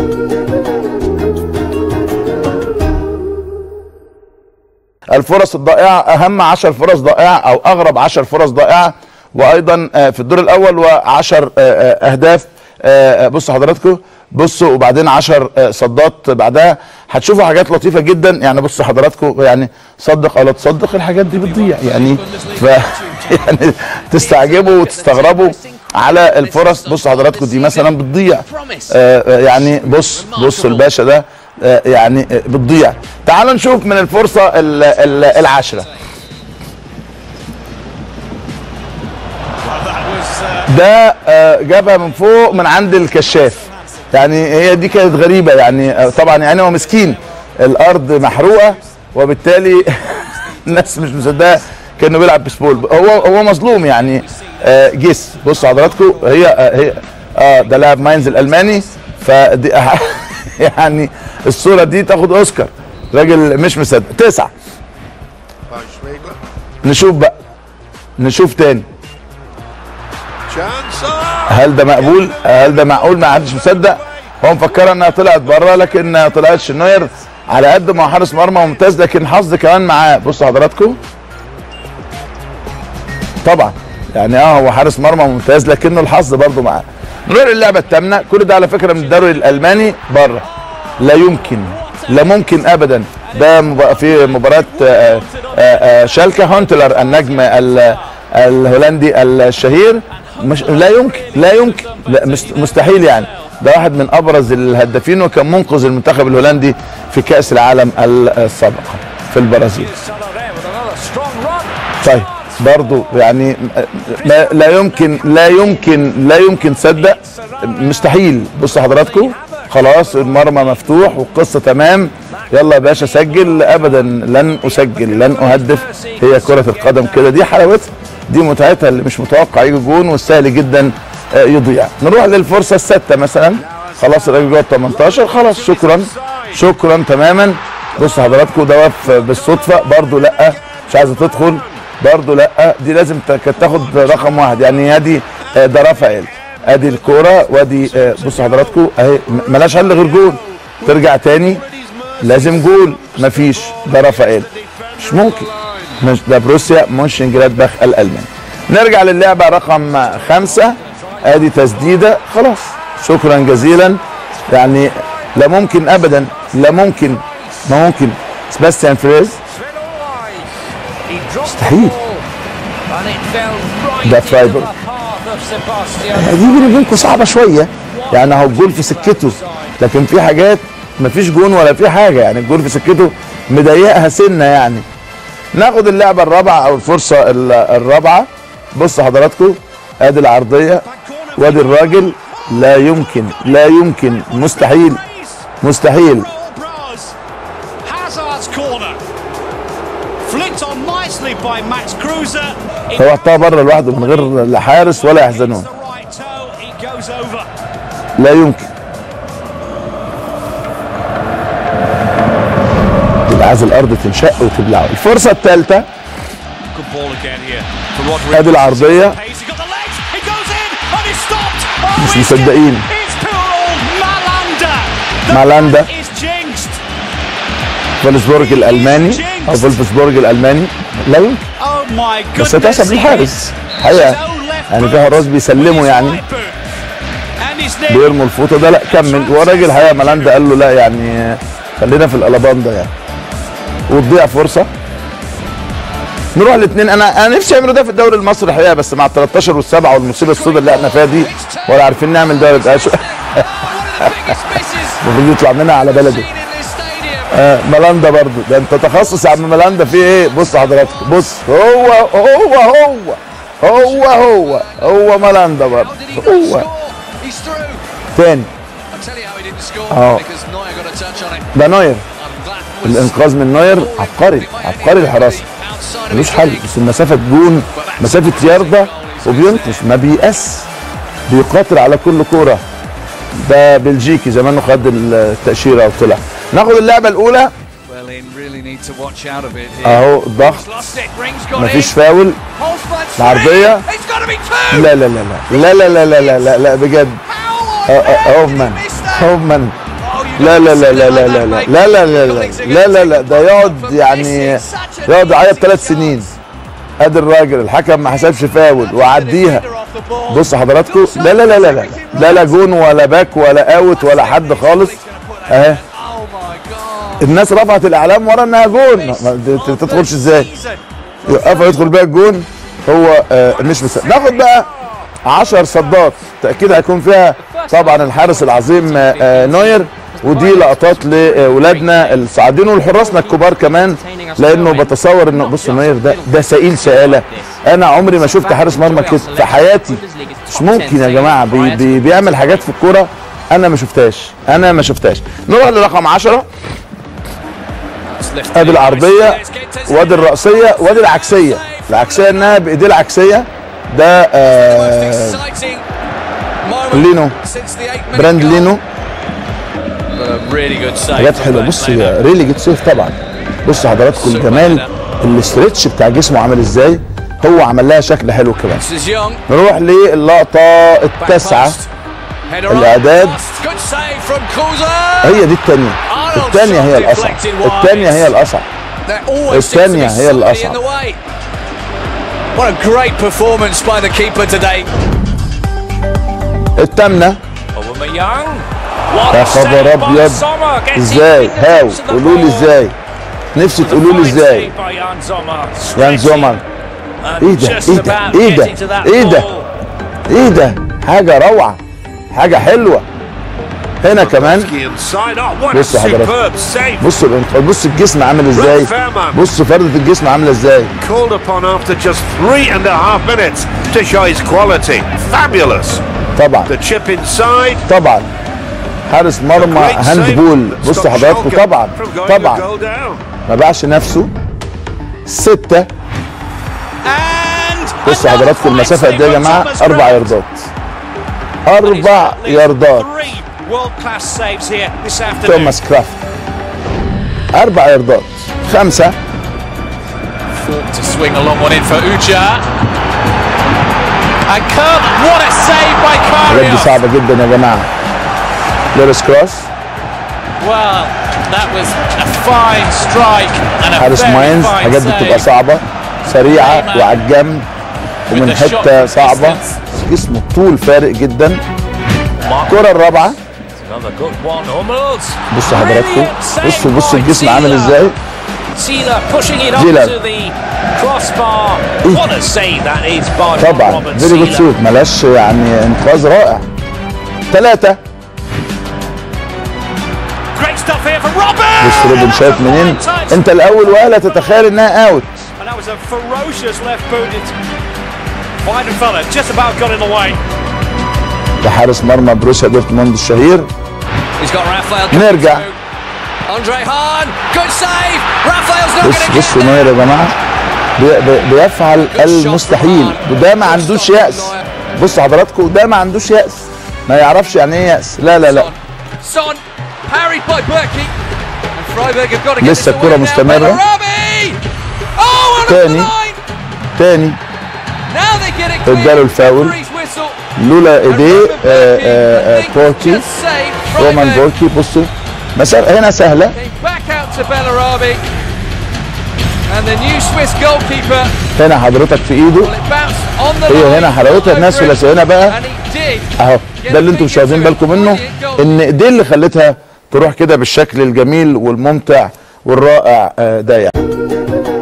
الفرص الضائعه اهم 10 فرص ضائعه او اغرب 10 فرص ضائعه وايضا آه، في الدور الاول و10 اهداف آه، آه، بصوا حضراتكم بصوا وبعدين 10 صدات بعدها هتشوفوا حاجات لطيفه جدا يعني بصوا حضراتكم يعني صدق او لا تصدق الحاجات دي بتضيع يعني ف يعني تستعجبوا وتستغربوا على الفرص بصوا حضراتكم دي مثلا بتضيع آه، آه، يعني بص بص الباشا ده آه، يعني آه، بتضيع تعالوا نشوف من الفرصه ال- ال- العاشره ده آه، جابها من فوق من عند الكشاف يعني هي دي كانت غريبه يعني آه، طبعا يعني هو مسكين الارض محروقه وبالتالي الناس مش مصدقه كانه بيلعب بسبول هو هو مظلوم يعني آه، جس بصوا حضراتكم هي آه، هي اه ده لاعب ماينز الالماني فدي يعني الصوره دي تاخد اوسكار راجل مش مصدق تسعه by Schmegler. نشوف بقى نشوف تاني Chance. Oh! هل ده مقبول هل ده معقول ما حدش مصدق هو مفكر انها طلعت بره لكن ما طلعتش نوير على قد ما هو حارس مرمى ممتاز لكن حظ كمان معاه بصوا حضراتكم طبعا يعني اه هو حارس مرمى ممتاز لكنه الحظ برضه معاه نروح للعبه الثامنه كل ده على فكره من الدوري الالماني بره لا يمكن لا ممكن ابدا ده مب- في مباراه آه، آه، آه، شالكه هونتلر النجم ال- الهولندي الشهير مش لا يمكن لا يمكن لا مست- مستحيل يعني ده واحد من ابرز الهدافين وكان منقذ المنتخب الهولندي في كاس العالم السابقه في البرازيل طيب برضو يعني ما لا يمكن لا يمكن لا يمكن تصدق مستحيل بصوا حضراتكم خلاص المرمى مفتوح والقصه تمام يلا يا باشا سجل ابدا لن اسجل لن اهدف هي كره القدم كده دي حلاوتها دي متعتها اللي مش متوقع يجي جون والسهل جدا آه، يضيع نروح للفرصه السادسه مثلا خلاص الراجل جوه ال 18 خلاص شكرا شكرا تماما بصوا حضراتكم ده واقف بالصدفه برضو لا مش عايزه تدخل برضو لا دي لازم ت- كانت تاخد رقم واحد يعني ادي آه، ده رافائيل ادي الكوره وادي آه، بصوا حضراتكم اهي م- ملهاش حل غير جول ترجع تاني لازم جول مفيش ده رافائيل مش ممكن مش ده بروسيا مونشن جلادباخ الالماني نرجع للعبه رقم خمسة ادي تسديده خلاص شكرا جزيلا يعني لا ممكن ابدا لا ممكن ما ممكن سباستيان فريز مستحيل ده فرايبورغ. دي بيني وبينكم صعبه شويه يعني اهو الجول في سكته لكن في حاجات مفيش جون ولا في حاجه يعني الجول في سكته مضيقها سنه يعني ناخد اللعبه الرابعه او الفرصه ال- الرابعه بصوا حضراتكم ادي العرضيه وادي الراجل لا يمكن لا يمكن مستحيل مستحيل Braz. Hazard's corner. Flicked on nicely by Max Kruse. هو حطها بره لوحده من غير لا حارس ولا يحزنون the right toe. He goes over. لا يمكن يبقى عايز الارض تنشق وتبلعه الفرصه الثالثه Good ball again here for Rodriguez. ادي العرضيه Pace. He got the legs. He goes in and he's stopped. Oh, مش he's مصدقين. It's poor old Malanda. The Malanda. man is jinxed. فولفسبورج الالماني او فولفسبورج الالماني لا يمكن Oh my بس goodness. اتحسب للحارس حقيقه يعني في حراس بيسلموا يعني And his name بيرموا الفوطه ده لا كمل والراجل حقيقه مالاندا قال له لا يعني خلينا في الالابان ده يعني وتضيع فرصه نروح الاثنين انا انا نفسي يعملوا ده في الدوري المصري الحقيقه بس مع ال 13 والسبعه والمصيبه السوداء اللي احنا فيها دي ولا عارفين نعمل دوري ده شو- المفروض يطلع منها على بلده آه مالاندا برضو ده انت تخصص يا عم مالاندا في ايه بص حضراتكم بص هو هو هو هو هو هو مالاندا برضو هو He's through. تاني I'll tell you how he didn't score Oh. because Neuer got a touch on it. ده نوير And that was الانقاذ من نوير عبقري عبقري الحراسه outside of ملوش his حل league. بس المسافه جون مسافه ياردة وبينقص ما بيأس بيقاتل على كل كوره ده بلجيكي زمانه خد التأشيرة وطلع ناخد اللعبة الأولى Berlin really need to watch out of it here. أهو الضغط lost it. Rings got مفيش in. فاول Holzman's العرضية. free. It's got to be two. لا لا لا لا لا لا لا لا لا لا, لا بجد How أه، on أه، earth did he هوفمان miss that? هوفمان لا لا لا لا لا لا لا لا لا لا لا لا لا ده يقعد يعني يقعد يعيط ثلاث سنين ادي الراجل الحكم ما حسبش فاول وعديها بص حضراتكم لا لا لا لا لا لا لا جون ولا باك ولا اوت ولا حد خالص اهي الناس رفعت الاعلام ورا انها جون ما- ما- ت- تدخلش ازاي يوقفها يدخل بيها الجون هو آه مش بس ناخد بقى 10 صدات تاكيد هيكون فيها طبعا الحارس العظيم آه آه نوير ودي لقطات لاولادنا الصاعدين والحراسنا الكبار كمان لانه بتصور انه بص نوير ده ده سئيل سئاله انا عمري ما شفت حارس مرمى كده في حياتي مش ممكن يا جماعه بي بي بيعمل حاجات في الكوره انا ما شفتهاش انا ما شفتهاش نروح لرقم 10 ادي العرضيه وادي الراسيه وادي العكسيه العكسيه انها بايديه العكسيه ده آه لينو براند لينو Really good save. حاجات حلوه بص يا ريلي جيت سيف طبعا بص حضراتكم الجمال الاسترتش بتاع جسمه عامل ازاي هو عمل لها شكل حلو كمان This is young. نروح للقطه Back التاسعه post. Header on. الإعداد. Good save from Kuza. هي دي الثانيه الثانيه هي الاصعب الثانيه هي الاصعب There always seems to be الثانية هي somebody الأصعب. in the way. What a great performance by the keeper today. الثامنه Aubameyang. يا خبر ابيض ازاي هاو قولوا لي ازاي نفسي تقولوا لي ازاي يان زومان ايه ده ايه ده ايه ده ايه ده ايه ده حاجه روعه حاجه حلوه هنا كمان بص بص حضرتك. بص الانقاذ بص الجسم عامل ازاي بص فردة الجسم عامله ازاي called upon after just three and a half minutes to show his quality. Fabulous. طبعا The chip inside. طبعا حارس مرمى Great هاند save. بول بص Stopped حضراتكم Schalke طبعا from going طبعا to goal down. ما باعش نفسه ستة And بص حضراتكم المسافة قد ايه يا جماعة؟ أربع ياردات أربع ياردات Three world-class saves here this afternoon. توماس كرافت أربع ياردات خمسة To swing a long one in for Ucha. And Kirk, what a save by الحاجات دي Karius. صعبة جدا يا جماعة لوريس كروس Well, that was a fine strike and a حارس very ماينز fine الحاجات دي بتبقى save. صعبة سريعة وعلى الجنب ومن With the shot حتة صعبة distance. جسمه الطول فارق جدا الكرة الرابعة Another good one. Hummels. بص حضراتكم بصوا بصوا الجسم عامل ازاي Zila pushing it Zila. onto the crossbar. What a save that is by طبعا Robert فيري جود Zila. سيف ملاش يعني انقاذ رائع ثلاثة Great stuff here from Robin. بص روبن شايف منين انت الاول ولا تتخيل انها اوت And that was a ferocious left-footed wide fella. Just about got in the way. ده حارس مرمى بروسيا دورتموند الشهير He's got Raphael. نرجع. coming through. Andre Hahn, good save. Raphael's not بص going to بص get نوير there. يا جماعه بي- بي- بيفعل المستحيل وده ما عندوش يأس بص حضراتكم ده ما عندوش يأس ما يعرفش يعني ايه يأس لا لا لا Son, parried by Berkey. And Freiburg have got to get لسه this الكرة away now. مستمرة. Bellarabi! Oh, out of the تاني. line. تاني Now they get it اداله clear. الفاول. Referee's whistle. لولا ايديه Robert آه، Berkey, آه، آه، I think, بورتي just saved رومان Freiburg. بوركي بصوا مسار هنا سهله Came back out to Bellarabi. And the new Swiss goalkeeper, هنا حضرتك في ايده well, it bounced on the هي line. هنا حلاوتها الناس followed through, ثلاثيه هنا بقى And he did. اهو ده اللي انتم مش واخدين بالكم منه ان ايديه اللي خلتها تروح كده بالشكل الجميل والممتع والرائع آه، ده يعني